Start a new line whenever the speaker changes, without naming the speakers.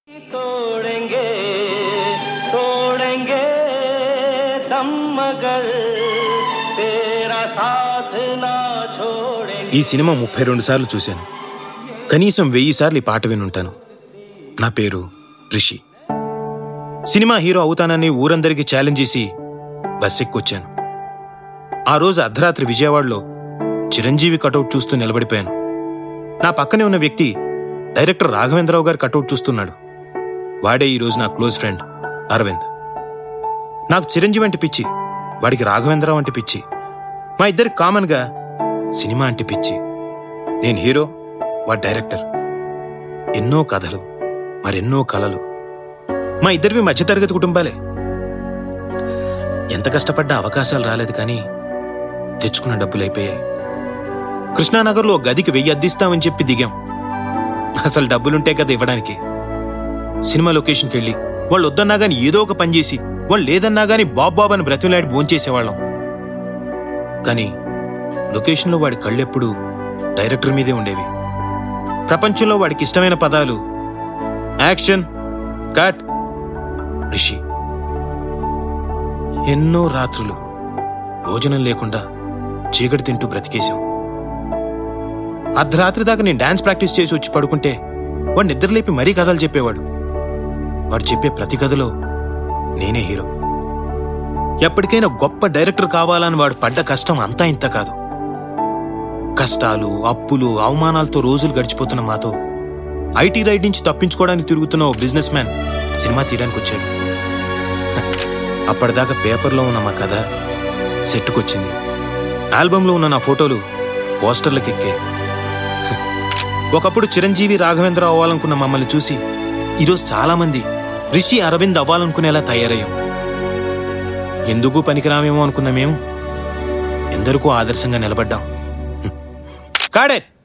तोड़ेंगे तोड़ेंगे दम मगर तेरा साथ ना छोड़ेंगे
ఈ సినిమా ముప్పై రెండు సార్లు చూశాను కనీసం వెయ్యి సార్లు ఈ పాట వినుంటాను నా పేరు రిషి సినిమా హీరో అవుతానని ఊరందరికీ ఛాలెంజ్ చేసి బస్ ఎక్కొచ్చాను ఆ రోజు అర్ధరాత్రి విజయవాడలో చిరంజీవి కటౌట్ చూస్తూ నిలబడిపోయాను నా పక్కనే ఉన్న వ్యక్తి డైరెక్టర్ రాఘవేంద్రరావు గారి కటౌట్ చూస్తున్నాడు వాడే ఈ రోజు నా క్లోజ్ ఫ్రెండ్ అరవింద్ నాకు చిరంజీవి అంటే పిచ్చి వాడికి రాఘవేంద్రరావు అంటే పిచ్చి మా ఇద్దరికి కామన్గా సినిమా అంటే పిచ్చి నేను హీరో వాడు డైరెక్టర్ ఎన్నో కథలు మరెన్నో కలలు మా ఇద్దరివి మధ్యతరగతి కుటుంబాలే ఎంత కష్టపడ్డా అవకాశాలు రాలేదు కానీ తెచ్చుకున్న డబ్బులు అయిపోయాయి కృష్ణానగర్లో ఓ గదికి వెయ్యి అద్దిస్తామని చెప్పి దిగాం అసలు డబ్బులుంటే కదా ఇవ్వడానికి సినిమా లొకేషన్కి వెళ్ళి వాళ్ళు వద్దన్నా గానీ ఏదో ఒక పని చేసి వాళ్ళు లేదన్నా గానీ బాబు బాబు అని బ్రతిమలాడి భోంచేసేవాళ్ళం కానీ లొకేషన్లో వాడి కళ్ళెప్పుడు డైరెక్టర్ మీదే ఉండేవి ప్రపంచంలో వాడికి ఇష్టమైన పదాలు యాక్షన్ కట్ రిషి ఎన్నో రాత్రులు భోజనం లేకుండా చీకటి తింటూ బ్రతికేశాం అర్ధరాత్రి దాకా నేను డాన్స్ ప్రాక్టీస్ చేసి వచ్చి పడుకుంటే వాడు నిద్రలేపి మరీ కథలు చెప్పేవాడు వాడు చెప్పే ప్రతి కథలో నేనే హీరో ఎప్పటికైనా గొప్ప డైరెక్టర్ కావాలని వాడు పడ్డ కష్టం అంతా ఇంత కాదు కష్టాలు అప్పులు అవమానాలతో రోజులు గడిచిపోతున్న మాతో ఐటీ రైడ్ నుంచి తప్పించుకోవడానికి తిరుగుతున్న ఓ బిజినెస్ మ్యాన్ సినిమా తీయడానికి వచ్చాడు హ, అప్పటిదాకా పేపర్లో ఉన్న మా కథ సెట్టుకొచ్చింది ఆల్బంలో ఉన్న నా ఫోటోలు పోస్టర్లకు ఎక్కాయి హ, ఒకప్పుడు చిరంజీవి రాఘవేంద్ర అవ్వాలనుకున్న మమ్మల్ని చూసి ఈరోజు చాలామంది రిషి అరవింద్ అవ్వాలనుకునేలా తయారయ్యాం ఎందుకు పనికిరామేమో అనుకున్న మేము ఎందరికో ఆదర్శంగా నిలబడ్డాం కాడే